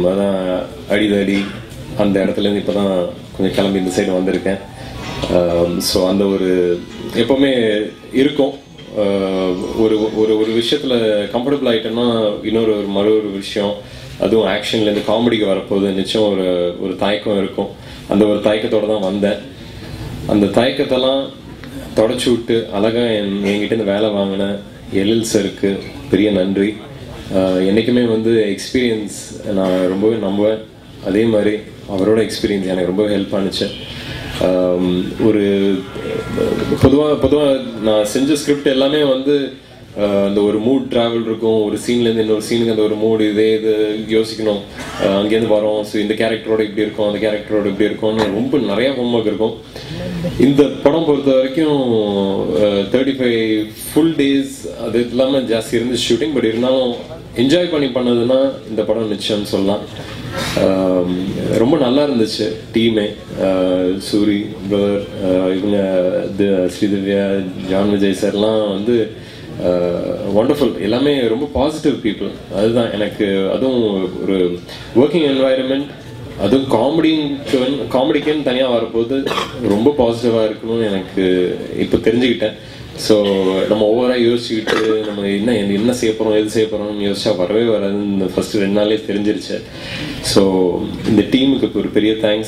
அதான் அடிதடி அந்த இடத்துலேருந்து இப்போ தான் கொஞ்சம் கிளம்பி இந்த சைடு வந்திருக்கேன் ஸோ அந்த ஒரு எப்போவுமே இருக்கும் ஆஹ் ஒரு ஒரு ஒரு விஷயத்தில் கம்ஃபர்டபுள் ஆகிட்டோன்னா இன்னொரு ஒரு மறு ஒரு விஷயம் அதுவும் ஆக்ஷன்லேருந்து காமெடிக்கு வரப்போகுது நிச்சயம் ஒரு ஒரு தயக்கம் இருக்கும் அந்த ஒரு தயக்கத்தோடு தான் வந்தேன் அந்த தயக்கத்தெல்லாம் தொடச்சி விட்டு அழகாக என் என்கிட்ட இந்த வேலை வாங்கின எழில் சருக்கு பெரிய நன்றி ஆஹ் என்னைக்குமே வந்து எக்ஸ்பீரியன்ஸ் நான் ரொம்பவே நம்புவேன் அதே மாதிரி அவரோட எக்ஸ்பீரியன்ஸ் எனக்கு ரொம்ப ஹெல்ப் பண்ணுச்சு ஆம், ஒரு பொதுவாக பொதுவாக நான் செஞ்ச ஸ்கிரிப்ட் எல்லாமே வந்து ஆஹ், அந்த ஒரு மூட் ட்ராவல் இருக்கும் ஒரு சீன்லேருந்து இன்னொரு சீனுக்கு அந்த ஒரு மூடு இதே இது யோசிக்கணும் ஆஹ், அங்கேருந்து வரோம் ஸோ இந்த கேரக்டரோட இப்படி இருக்கும் அந்த கேரக்டரோட இப்படி இருக்கும்னு ரொம்ப நிறைய ஹோம்ஒர்க் இருக்கும் இந்த படம் பொறுத்த வரைக்கும் தேர்ட்டி ஃபைவ் ஃபுல் டேஸ் அது இல்லாமல் ஜாஸ்தி இருந்து ஷூட்டிங் பட் இருந்தாலும் என்ஜாய் பண்ணி பண்ணதுன்னா இந்த படம் நிச்சயம் சொல்லலாம் ஆம், ரொம்ப நல்லா இருந்துச்சு டீமே சூரி பிரதர் இவங்க தி- ஸ்ரீதிவ்யா ஜான் விஜய் சார்லாம் வந்து ஒண்டர்ஃபுல் எல்லாமே ரொம்ப பாசிட்டிவ் பீப்புள் அதுதான் எனக்கு அதுவும் ஒரு ஒர்க்கிங் என்வாயரன்மெண்ட் அதுவும் காமெடிக்கு காமெடிக்குன்னு தனியாக வரப்போது ரொம்ப பாசிட்டிவாக இருக்கணும்னு எனக்கு இப்போ தெரிஞ்சுக்கிட்டேன் ஸோ நம்ம ஓவராக யோசிச்சுக்கிட்டு நம்ம என்ன என்ன செய்ய போகிறோம் எது செய்ய போகிறோம்னு யோசிச்சா வரவே வராதுன்னு இந்த ஃபர்ஸ்ட் ரெண்டு நாளே தெரிஞ்சிருச்சு ஸோ இந்த டீமுக்கு இப்போ ஒரு பெரிய thanks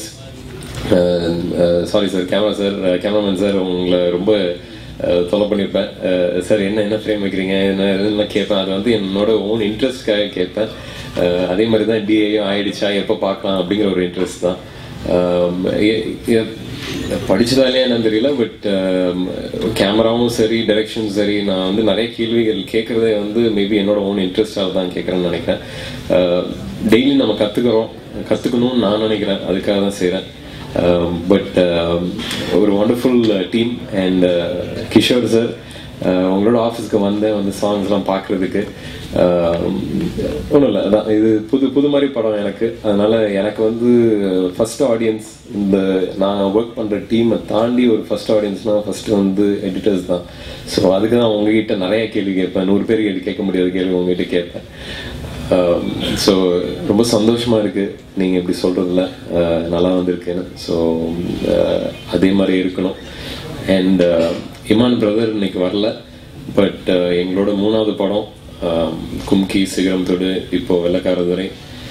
sorry sir camera sir cameraman sir உங்களை ரொம்ப அஹ், தொலை பண்ணியிருப்பேன் சார் என்ன என்ன ஃப்ரேம் வைக்கிறீங்க என்ன என்ன கேட்பேன் அது வந்து என்னோட ஓன் இன்ட்ரெஸ்ட்காக கேட்பேன் அஹ், அதே மாதிரி தான் டிஏயும் ஆயிடுச்சா எப்போ பார்க்கலாம் அப்படிங்கிற ஒரு இன்ட்ரெஸ்ட் தான் ஆம், எ- எ- படிச்சதாலே என்னன்னு தெரியல பட் கேமராவும் சரி டைரக்ஷனும் சரி நான் வந்து நிறைய கேள்விகள் கேட்குறதே வந்து மேபி என்னோட ஓன் இன்ட்ரெஸ்டாக தான் கேட்குறேன்னு நினைக்கிறேன் டெய்லி நம்ம கற்றுக்குறோம் கற்றுக்கணும்னு நான் நினைக்கிறேன் அதுக்காக தான் செய்கிறேன் பட் ஒரு wonderful team and Kishore sir உங்களோட ஆஃபீஸ்க்கு வந்தேன் வந்து சாங்ஸ்லாம் பார்க்குறதுக்கு ஒன்றும் இல்லை அதான் இது புது புது மாதிரி படம் எனக்கு அதனால எனக்கு வந்து ஃபர்ஸ்ட் ஆடியன்ஸ் இந்த நான் ஒர்க் பண்ணுற டீமை தாண்டி ஒரு ஃபர்ஸ்ட் ஆடியன்ஸ்னால் ஃபர்ஸ்ட் வந்து எடிட்டர்ஸ் தான் ஸோ அதுக்கு தான் உங்ககிட்ட நிறைய கேள்வி கேட்பேன் நூறு பேர் கேள்வி கேட்க முடியாத கேள்வி உங்ககிட்ட கேட்பேன் ஸோ ரொம்ப சந்தோஷமா இருக்கு நீங்க இப்படி சொல்றதுல அஹ், நல்லா வந்திருக்கேன்னு ஸோ அதே மாதிரி இருக்கணும் அண்ட் இமான் பிரதர் இன்னைக்கு வரல பட் எங்களோட மூணாவது படம் அஹ், கும்கி சிகரம் தொடு இப்போ வெள்ளக்காரதுரை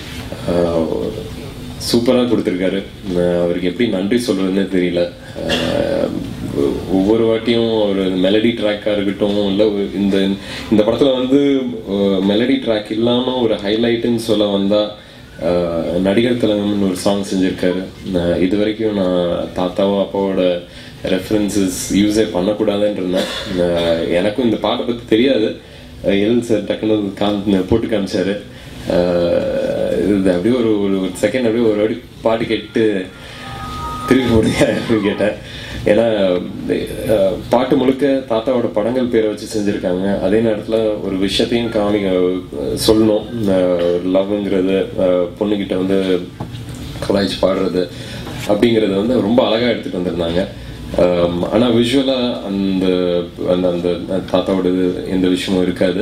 சூப்பராக கொடுத்துருக்காரு அஹ் அவருக்கு எப்படி நன்றி சொல்றதுன்னே தெரியல அஹ் ஒவ்வொரு வாட்டியும் ஒரு மெலடி ட்ராக்காக இருக்கட்டும் இல்லை இந்த இந்த படத்தில் வந்து மெலடி ட்ராக் இல்லாமல் ஒரு ஹைலைட்டுன்னு சொல்ல வந்தால் நடிகர் திலகம்னு ஒரு சாங் செஞ்சுருக்காரு நான் இது வரைக்கும் நான் தாத்தாவோ அப்பாவோட ரெஃபரன்சஸ் யூஸே பண்ணக்கூடாதுன்னு இருந்தேன் நான் எனக்கும் இந்த பாட்டை பற்றி தெரியாது எல் சார் டக்குன்னு காமி போட்டு காமிச்சாரு ஆஹ் இது அப்படியே ஒரு ஒரு செகண்ட் அப்படியே ஒரு வாட்டி பாட்டு கேட்டு திருப்பி போடுங்க அப்படின்னு கேட்டேன் ஏன்னா அஹ், பாட்டு முழுக்க தாத்தாவோட படங்கள் பேரை வச்சு செஞ்சுருக்காங்க அதே நேரத்தில் ஒரு விஷயத்தையும் காமிக்க அஹ், சொல்லணும் லவ்ங்கிறது பொண்ணுக்கிட்ட வந்து கலாய்ச்சி பாடுறது அப்படிங்கிறது வந்து ரொம்ப அழகாக எடுத்துகிட்டு வந்திருந்தாங்க ஆம், ஆனா விஷுவலா அந்த அந்த அந்த தாத்தாவோட இது எந்த விஷயமும் இருக்காது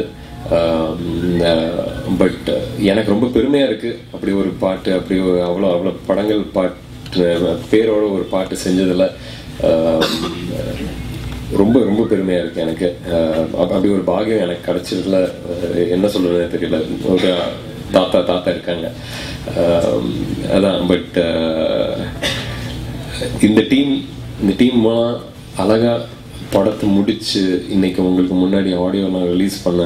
பட் எனக்கு ரொம்ப பெருமையா இருக்கு அப்படி ஒரு பாட்டு அப்படி ஒரு அவ்வளோ அவ்வளோ படங்கள் பாட்டு பேரோட ஒரு பாட்டு செஞ்சதுல ஆம், ரொம்ப ரொம்ப பெருமையா இருக்கு எனக்கு ஆஹ் அப்ப- அப்படி ஒரு பாகியம் எனக்கு கிடைச்சதுல ஆஹ் என்ன சொல்றதுன்னு தெரியல ஒரு தாத்தா தாத்தா இருக்காங்க ஆம், அதான் பட் இந்த டீம் இந்த டீம் மூலம் அழகா படத்தை முடிச்சு இன்னைக்கு உங்களுக்கு முன்னாடி ஆடியோ நான் ரிலீஸ் பண்ண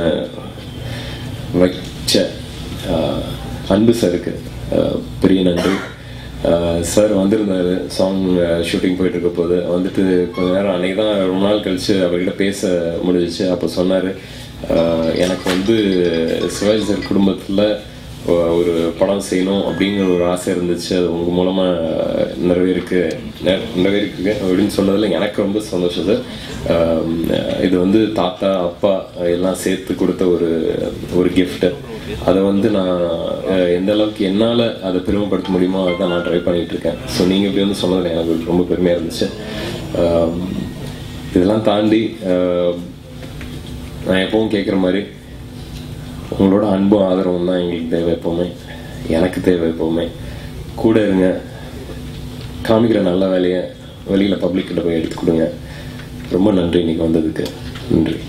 வச்ச ஆஹ், அன்பு சாருக்கு ஆஹ், பெரிய நன்றி சார் வந்திருந்தாரு சாங் ஷூட்டிங் போயிட்டு இருக்க போது வந்துட்டு கொஞ்ச நேரம் அன்னைக்கு தான் ரொம்ப நாள் கழிச்சு அவர்கிட்ட பேச முடிஞ்சிச்சு அப்போ சொன்னார் எனக்கு வந்து சிவாஜி சார் குடும்பத்தில் ஒரு படம் செய்யணும் அப்படிங்கிற ஒரு ஆசை இருந்துச்சு அது உங்கள் மூலமாக நிறைவேறிக்கு நெ- நிறைவேறிக்கு அப்படின்னு சொன்னதில் எனக்கு ரொம்ப சந்தோஷம் சார் ஆம், இது வந்து தாத்தா அப்பா எல்லாம் சேர்த்து கொடுத்த ஒரு ஒரு கிஃப்ட்டு அதை வந்து நான் அஹ், எந்த அளவுக்கு என்னால் அதை பெருமைப்படுத்த முடியுமோ அதை தான் நான் ட்ரை பண்ணிட்டு இருக்கேன் ஸோ நீங்கள் இப்படி வந்து சொன்னதில் எனக்கு ரொம்ப பெருமையாக இருந்துச்சு ஆம், இதெல்லாம் தாண்டி ஆஹ், நான் எப்பவும் கேட்குற மாதிரி உங்களோட அன்பும் ஆதரவும் தான் எங்களுக்கு தேவை எப்பவுமே எனக்கு தேவை எப்போவுமே கூட இருங்க காமிக்கிற நல்ல வேலையை வெளியில் பப்ளிக்கிட்ட போய் எடுத்து கொடுங்க ரொம்ப நன்றி இன்னைக்கு வந்ததுக்கு நன்றி